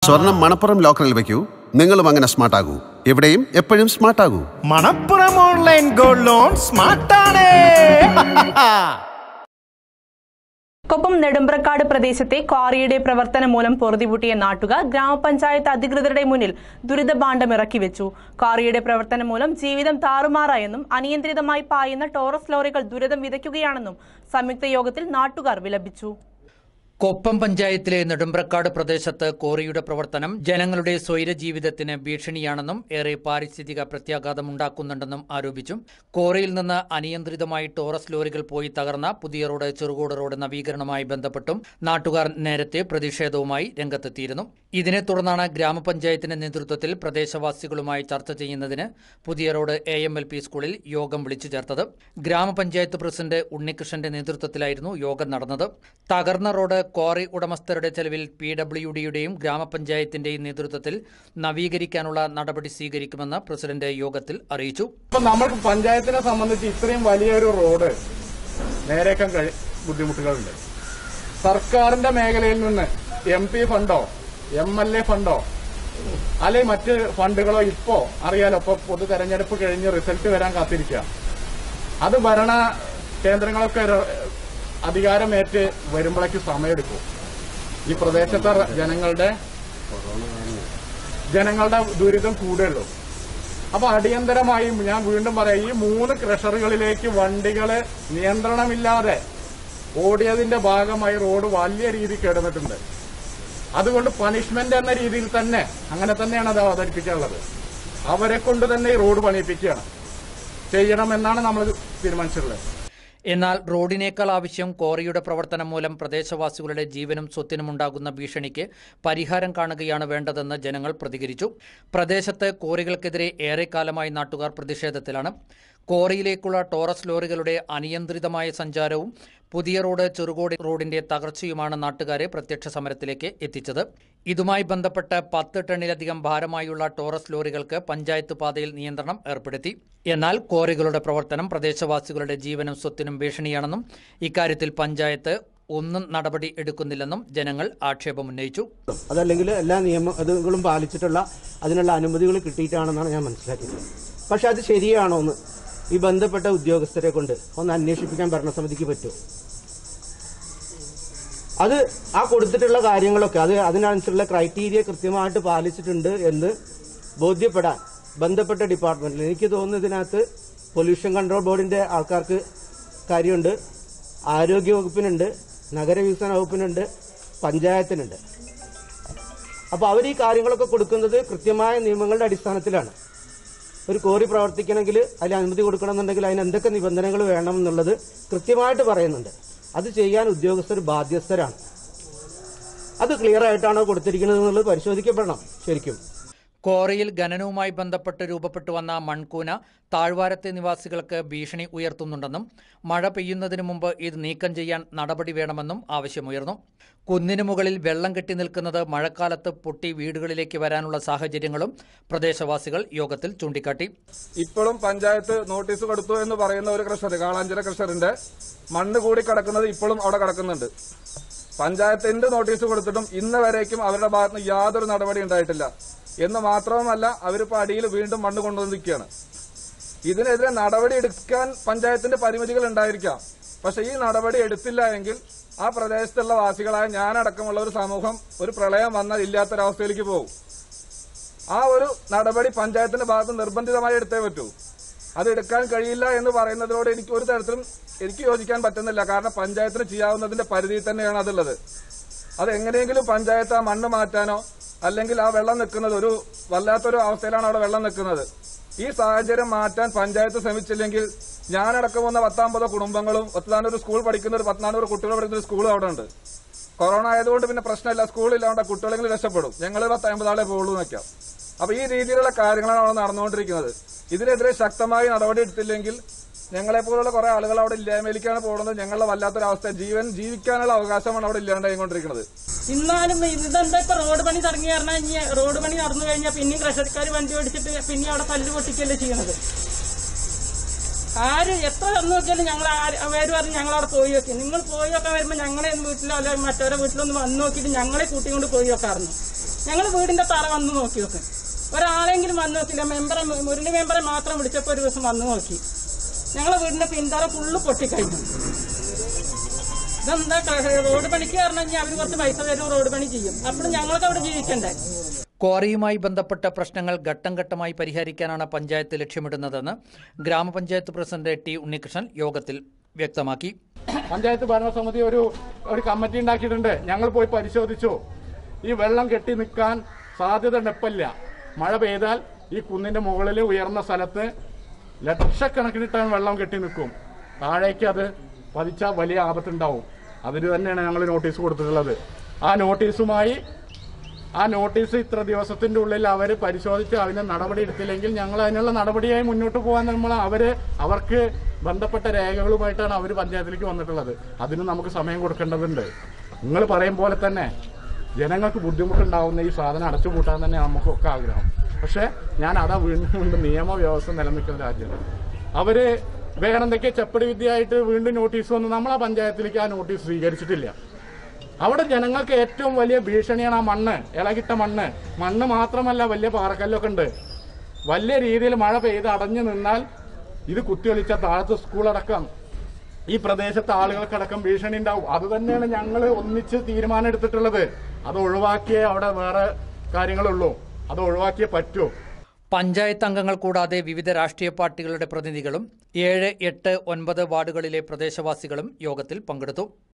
സ്വർണം മണപ്പുറം ലോക്കറിൽ വെക്കൂ നിങ്ങളും അങ്ങനെ സ്മാർട്ട് ആകൂ എവിടെയും എപ്പോഴും സ്മാർട്ട് ആകൂ മണപ്പുറം ഓൺലൈൻ ഗോൾഡ് ലോൺ സ്മാർട്ടാണ് കൊപ്പം നെടുമ്പ്രക്കാട് പ്രദേശത്തെ ക്വാറിയുടെ പ്രവർത്തനം മൂലം പൊറുതിമുട്ടിയ നാട്ടുകാർ ഗ്രാമപഞ്ചായത്ത് അധികൃതരുടെ മുന്നിൽ ദുരിതഭാണ്ഡം ഇറക്കി വെച്ചു ക്വാറിയുടെ പ്രവർത്തനം മൂലം ജീവിതം താറുമാറായെന്നും അനിയന്ത്രിതമായി പായുന്ന ടോറസ് ലോറികൾ ദുരിതം വിതയ്ക്കുകയാണെന്നും സംയുക്ത യോഗത്തിൽ നാട്ടുകാർ വിലപിച്ചു കൊപ്പം പഞ്ചായത്തിലെ നെടുമ്പ്രക്കാട് പ്രദേശത്ത് കോറിയുടെ പ്രവർത്തനം ജനങ്ങളുടെ സ്വൈര ജീവിതത്തിന് ഭീഷണിയാണെന്നും ഏറെ പാരിസ്ഥിതിക പ്രത്യാഘാതം ഉണ്ടാക്കുന്നുണ്ടെന്നും ആരോപിച്ചു കോറിയിൽ നിന്ന് അനിയന്ത്രിതമായി ടോറസ് ലോറികൾ പോയി തകർന്ന പുതിയ റോഡ് ചെറുകോട് റോഡ് നവീകരണവുമായി ബന്ധപ്പെട്ടും നാട്ടുകാർ നേരത്തെ പ്രതിഷേധവുമായി രംഗത്തെത്തിയിരുന്നു ഇതിനെ തുടർന്നാണ് ഗ്രാമപഞ്ചായത്തിന്റെ നേതൃത്വത്തിൽ പ്രദേശവാസികളുമായി ചർച്ച ചെയ്യുന്നതിന് പുതിയ road A M L P സ്കൂളിൽ യോഗം വിളിച്ചു ചേർത്തത് ഗ്രാമപഞ്ചായത്ത് പ്രസിഡന്റ് ഉണ്ണികൃഷ്ണന്റെ നേതൃത്വത്തിലായിരുന്നു യോഗം നടന്നത് തകർന്ന റോഡ് ക്വാറി ഉടമസ്ഥരുടെ ചെലവിൽ പി ഡബ്ല്യു ഡിയുടെയും ഗ്രാമപഞ്ചായത്തിന്റെയും നേതൃത്വത്തിൽ നവീകരിക്കാനുള്ള നടപടി സ്വീകരിക്കുമെന്ന് പ്രസിഡന്റ് യോഗത്തിൽ അറിയിച്ചു ഇപ്പൊ നമ്മൾക്ക് പഞ്ചായത്തിനെ സംബന്ധിച്ച് ഇത്രയും വലിയൊരു റോഡ് നേരേക്കാൻ കഴി ബുദ്ധിമുട്ടുകളുണ്ട് സർക്കാരിന്റെ മേഖലയിൽ നിന്ന് എം പി ഫണ്ടോ എം എൽ എ ഫണ്ടോ അല്ലെങ്കിൽ മറ്റ് ഫണ്ടുകളോ ഇപ്പോ അറിയാലോ ഇപ്പൊ പൊതു തെരഞ്ഞെടുപ്പ് കഴിഞ്ഞ് റിസൾട്ട് വരാൻ കാത്തിരിക്കുക അത് ഭരണ കേന്ദ്രങ്ങളൊക്കെ ര- അധികാരമേറ്റ് വരുമ്പോഴേക്ക് സമയമെടുക്കും ഈ പ്രദേശത്തെ ജനങ്ങളുടെ ജനങ്ങളുടെ ദുരിതം കൂടുകയുള്ളൂ അപ്പൊ അടിയന്തരമായി ഞാൻ വീണ്ടും പറയാം ഈ മൂന്ന് ക്രഷറുകളിലേക്ക് വണ്ടികള് നിയന്ത്രണമില്ലാതെ ഓടിയതിന്റെ ഭാഗമായി റോഡ് വലിയ രീതിയിൽ കിടന്നിട്ടുണ്ട് അതുകൊണ്ട് പണിഷ്മെന്റ് എന്ന രീതിയിൽ തന്നെ അങ്ങനെ തന്നെയാണ് അത് അവതരിപ്പിക്കാനുള്ളത് അവരെ കൊണ്ട് തന്നെ ഈ റോഡ് പണിയിപ്പിക്കുകയാണ് ചെയ്യണമെന്നാണ് നമ്മൾ തീരുമാനിച്ചിട്ടുള്ളത് എന്നാൽ റോഡിനേക്കാൾ ആവശ്യം കോറിയുടെ പ്രവർത്തനം മൂലം പ്രദേശവാസികളുടെ ജീവനും സ്വത്തിനും ഉണ്ടാകുന്ന ഭീഷണിക്ക് പരിഹാരം കാണുകയാണ് വേണ്ടതെന്ന് ജനങ്ങൾ പ്രതികരിച്ചു പ്രദേശത്ത് കോറികൾക്കെതിരെ ഏറെക്കാലമായി നാട്ടുകാർ പ്രതിഷേധത്തിലാണ് കോറിയിലേക്കുള്ള ടോറസ് ലോറികളുടെ അനിയന്ത്രിതമായ സഞ്ചാരവും പുതിയ റോഡ് ചെറുകോടി റോഡിന്റെ തകർച്ചയുമാണ് നാട്ടുകാരെ പ്രത്യക്ഷ സമരത്തിലേക്ക് എത്തിച്ചത് ഇതുമായി ബന്ധപ്പെട്ട് പത്ത് ടണ്ണിലധികം ഭാരമായുള്ള ടോറസ് ലോറികൾക്ക് പഞ്ചായത്ത് പാതയിൽ നിയന്ത്രണം ഏർപ്പെടുത്തി എന്നാൽ കോറികളുടെ പ്രവർത്തനം പ്രദേശവാസികളുടെ ജീവനും സ്വത്തിനും ഭീഷണിയാണെന്നും ഇക്കാര്യത്തിൽ പഞ്ചായത്ത് ഒന്നും നടപടി എടുക്കുന്നില്ലെന്നും ജനങ്ങൾ ആക്ഷേപമുന്നയിച്ചു അതല്ലെങ്കിൽ എല്ലാ നിയമ അതുകളും പാലിച്ചിട്ടുള്ള അതിനുള്ള അനുമതികൾ കിട്ടിയിട്ടാണെന്നാണ് ഞാൻ മനസ്സിലാക്കിയത് പക്ഷെ അത് ശരിയാണോ എന്ന് ഈ ബന്ധപ്പെട്ട ഉദ്യോഗസ്ഥരെ കൊണ്ട് ഒന്ന് അന്വേഷിപ്പിക്കാൻ ഭരണസമിതിക്ക് പറ്റുമോ അത് ആ കൊടുത്തിട്ടുള്ള കാര്യങ്ങളൊക്കെ അത് അതിനനുസരിച്ചുള്ള ക്രൈറ്റീരിയ കൃത്യമായിട്ട് പാലിച്ചിട്ടുണ്ട് എന്ന് ബോധ്യപ്പെടാൻ ബന്ധപ്പെട്ട ഡിപ്പാർട്ട്മെന്റിൽ എനിക്ക് തോന്നുന്നു ഇതിനകത്ത് പൊല്യൂഷൻ കൺട്രോൾ ബോർഡിന്റെ ആൾക്കാർക്ക് കാര്യമുണ്ട് ആരോഗ്യ വകുപ്പിനുണ്ട് നഗരവികസന വകുപ്പിനുണ്ട് പഞ്ചായത്തിനുണ്ട് അപ്പോൾ അവർ ഈ കാര്യങ്ങളൊക്കെ കൊടുക്കുന്നത് കൃത്യമായ നിയമങ്ങളുടെ അടിസ്ഥാനത്തിലാണ് ഒരു കോറി പ്രവർത്തിക്കണമെങ്കിൽ അതിൽ അനുമതി കൊടുക്കണമെന്നുണ്ടെങ്കിൽ അതിന് എന്തൊക്കെ നിബന്ധനകൾ വേണം എന്നുള്ളത് കൃത്യമായിട്ട് പറയുന്നുണ്ട് അത് ചെയ്യാൻ ഉദ്യോഗസ്ഥർ ബാധ്യസ്ഥരാണ് അത് ക്ലിയർ ആയിട്ടാണോ കൊടുത്തിരിക്കുന്നത് എന്നുള്ളത് പരിശോധിക്കപ്പെടണം ശരിക്കും കോറിയിൽ ഖനനവുമായി ബന്ധപ്പെട്ട് രൂപപ്പെട്ടു വന്ന മൺകൂന താഴ്വാരത്തെ നിവാസികൾക്ക് ഭീഷണി ഉയർത്തുന്നുണ്ടെന്നും മഴ പെയ്യുന്നതിന് മുമ്പ് ഇത് നീക്കം ചെയ്യാൻ നടപടി വേണമെന്നും ആവശ്യമുയർന്നു കുന്നിനു മുകളിൽ വെള്ളം കെട്ടി നിൽക്കുന്നത് മഴക്കാലത്ത് പൊട്ടി വീടുകളിലേക്ക് വരാനുള്ള സാഹചര്യങ്ങളും പ്രദേശവാസികൾ യോഗത്തിൽ ചൂണ്ടിക്കാട്ടി ഇപ്പോഴും പഞ്ചായത്ത് നോട്ടീസ് കൊടുത്തു എന്ന് പറയുന്ന ഒരു ക്രഷർ കാളാഞ്ചിറ ക്രഷറിന്റെ മണ്ണ് കൂടി കിടക്കുന്നത് ഇപ്പോഴും അവിടെ കിടക്കുന്നുണ്ട് പഞ്ചായത്തിന്റെ നോട്ടീസ് കൊടുത്തിട്ടും ഇന്ന് വരേക്കും അവരുടെ ഭാഗത്ത് നിന്ന് യാതൊരു നടപടി ഉണ്ടായിട്ടില്ല എന്ന് മാത്രവുമല്ല അവരിപ്പോ അടിയിൽ വീണ്ടും മണ്ണ് കൊണ്ടുവന്ന് നിൽക്കുകയാണ് ഇതിനെതിരെ നടപടി എടുക്കാൻ പഞ്ചായത്തിന്റെ പരിമിതികൾ ഉണ്ടായിരിക്കാം പക്ഷെ ഈ നടപടി എടുത്തില്ല എങ്കിൽ ആ പ്രദേശത്തുള്ള വാസികളായ ഞാനടക്കമുള്ള ഒരു സമൂഹം ഒരു പ്രളയം വന്നാൽ ഇല്ലാത്തൊരവസ്ഥയിലേക്ക് പോകും ആ ഒരു നടപടി പഞ്ചായത്തിന്റെ ഭാഗത്ത് നിർബന്ധിതമായി എടുത്തേ പറ്റൂ അത് എടുക്കാൻ കഴിയില്ല എന്ന് പറയുന്നതിനോട് എനിക്ക് ഒരു തരത്തിലും എനിക്ക് യോജിക്കാൻ പറ്റുന്നില്ല കാരണം പഞ്ചായത്തിന് ചെയ്യാവുന്നതിന്റെ പരിധിയിൽ തന്നെയാണ് അതുള്ളത് അത് എങ്ങനെയെങ്കിലും പഞ്ചായത്ത് ആ മണ്ണ് മാറ്റാനോ അല്ലെങ്കിൽ ആ വെള്ളം നിൽക്കുന്നത് ഒരു വല്ലാത്തൊരു അവസ്ഥയിലാണ് അവിടെ വെള്ളം നിൽക്കുന്നത് ഈ സാഹചര്യം മാറ്റാൻ പഞ്ചായത്ത് ശ്രമിച്ചില്ലെങ്കിൽ ഞാനടക്കം വന്ന പത്താമ്പതോ കുടുംബങ്ങളും പത്താനൂർ സ്കൂൾ പഠിക്കുന്ന ഒരു പത്താനൂറ് കുട്ടികൾ പഠിക്കുന്ന ഒരു സ്കൂൾ അവിടെ ഉണ്ട് കൊറോണ ആയതുകൊണ്ട് പിന്നെ പ്രശ്നമില്ല സ്കൂളില്ലാണ്ട് കുട്ടികളെങ്കിലും രക്ഷപ്പെടും ഞങ്ങൾ പത്ത് അമ്പതാളെ പോകുള്ളൂ എന്നൊക്കെയാ അപ്പൊ ഈ രീതിയിലുള്ള കാര്യങ്ങളാണ് അവിടെ നടന്നുകൊണ്ടിരിക്കുന്നത് ഇതിനെതിരെ ശക്തമായി നടപടി എടുത്തില്ലെങ്കിൽ ഞങ്ങളെ പോലുള്ള കുറെ ആളുകൾ അവിടെ ഇല്ലായ്മയിലേക്കാണ് പോകുന്നത് ഞങ്ങളുടെ വല്ലാത്തൊരവസ്ഥ ജീവൻ ജീവിക്കാനുള്ള അവകാശമാണ് അവിടെ ഇല്ലാണ്ടായിക്കൊണ്ടിരിക്കുന്നത് എന്നാലും ഇതെന്താ ഇപ്പൊ റോഡ് പണി തുടങ്ങി പറഞ്ഞാൽ ഇനി റോഡ് പണി നടന്നു കഴിഞ്ഞാൽ പിന്നെയും ക്രഷർക്കാർ വണ്ടി ഓടിച്ചിട്ട് പിന്നെ അവിടെ കല്ല് പൊട്ടിക്കല്ലേ ചെയ്യണത് ആര് എത്ര വന്നു നോക്കിയാലും ഞങ്ങൾ അവര് പറഞ്ഞ് ഞങ്ങൾ അവിടെ പോയി നോക്കി നിങ്ങൾ പോയി നോക്കാൻ വരുമ്പോൾ ഞങ്ങളെ ഒന്നും വീട്ടിലോ അല്ലെങ്കിൽ മറ്റവരെ വീട്ടിലൊന്നും വന്നു നോക്കിയിട്ട് ഞങ്ങളെ കൂട്ടിക്കൊണ്ട് പോയി നോക്കാറുണ്ട് ഞങ്ങൾ വീടിന്റെ തറ വന്ന് നോക്കി നോക്ക് ഒരാളെങ്കിലും വന്ന് നോക്കില്ല മെമ്പറെ മുരളി മെമ്പറെ മാത്രം വിളിച്ചപ്പോൾ ഒരു ദിവസം വന്ന് നോക്കി ഞങ്ങളെ വീടിന്റെ പിന്തറ ഫുള്ള് പൊട്ടിക്കഴിഞ്ഞു ഇതെന്താ ക- റോഡ് പണിക്ക് പറഞ്ഞു കഴിഞ്ഞാൽ അവർ കുറച്ച് പൈസ തരും റോഡ് പണി ചെയ്യും അപ്പോൾ ഞങ്ങൾക്ക് അവിടെ ജീവിക്കണ്ടേ ക്വാറിയുമായി ബന്ധപ്പെട്ട പ്രശ്നങ്ങൾ ഘട്ടം ഘട്ടമായി പരിഹരിക്കാനാണ് പഞ്ചായത്ത് ലക്ഷ്യമിടുന്നതെന്ന് ഗ്രാമപഞ്ചായത്ത് പ്രസിഡന്റ് ടി ഉണ്ണികൃഷ്ണൻ യോഗത്തിൽ വ്യക്തമാക്കി പഞ്ചായത്ത് ഭരണസമിതി ഒരു ഒരു കമ്മിറ്റി ഉണ്ടാക്കിയിട്ടുണ്ട് ഞങ്ങൾ പോയി പരിശോധിച്ചു ഈ വെള്ളം കെട്ടി നിൽക്കാൻ സാധ്യത നെപ്പല്ല മഴ പെയ്താൽ ഈ കുന്നിന്റെ മുകളിൽ ഉയർന്ന സ്ഥലത്ത് ലക്ഷക്കണക്കിന് ടൺ വെള്ളം കെട്ടി നിൽക്കും താഴേക്ക് അത് പതിച്ചാൽ വലിയ ആപത്തുണ്ടാവും അതിന് തന്നെയാണ് ഞങ്ങൾ നോട്ടീസ് കൊടുത്തിട്ടുള്ളത് ആ നോട്ടീസുമായി ആ നോട്ടീസ് ഇത്ര ദിവസത്തിന്റെ ഉള്ളിൽ അവർ പരിശോധിച്ച് അതിന് നടപടി എടുത്തില്ലെങ്കിൽ ഞങ്ങൾ അതിനുള്ള നടപടിയായി മുന്നോട്ട് പോകാൻ നമ്മൾ അവര് അവർക്ക് ബന്ധപ്പെട്ട രേഖകളുമായിട്ടാണ് അവർ പഞ്ചായത്തിലേക്ക് വന്നിട്ടുള്ളത് അതിന് നമുക്ക് സമയം കൊടുക്കേണ്ടതുണ്ട് നിങ്ങൾ പറയും പോലെ തന്നെ ജനങ്ങൾക്ക് ബുദ്ധിമുട്ടുണ്ടാവുന്ന ഈ സാധനം അടച്ചുപൂട്ടാൻ തന്നെ നമുക്കൊക്കെ ആഗ്രഹം പക്ഷെ ഞാൻ അതാ വീണ്ടും വീണ്ടും നിയമവ്യവസ്ഥ നിലനിൽക്കുന്ന രാജ്യം അവര് വേറെന്തൊക്കെ ചെപ്പടി വിദ്യയായിട്ട് വീണ്ടും നോട്ടീസ് വന്നു നമ്മളെ പഞ്ചായത്തിലേക്ക് ആ നോട്ടീസ് സ്വീകരിച്ചിട്ടില്ല അവിടെ ജനങ്ങൾക്ക് ഏറ്റവും വലിയ ഭീഷണിയാണ് ആ മണ്ണ് ഇളകിട്ട മണ്ണ് മണ്ണ് മാത്രമല്ല വലിയ പാറക്കല്ലൊക്കെ ഉണ്ട് വലിയ രീതിയിൽ മഴ പെയ്ത് അടഞ്ഞു നിന്നാൽ ഇത് കുത്തിയൊലിച്ച താഴത്തെ സ്കൂളടക്കം ഈ പ്രദേശത്തെ ആളുകൾക്കടക്കം ഭീഷണി ഉണ്ടാവും അത് തന്നെയാണ് ഞങ്ങൾ ഒന്നിച്ച് തീരുമാനം എടുത്തിട്ടുള്ളത് അത് ഒഴിവാക്കിയേ അവിടെ വേറെ കാര്യങ്ങളുള്ളൂ അത് ഒഴിവാക്കിയേ പറ്റൂ പഞ്ചായത്ത് അംഗങ്ങൾ കൂടാതെ വിവിധ രാഷ്ട്രീയ പാർട്ടികളുടെ പ്രതിനിധികളും ഏഴ് എട്ട് ഒൻപത് വാർഡുകളിലെ പ്രദേശവാസികളും യോഗത്തിൽ പങ്കെടുത്തു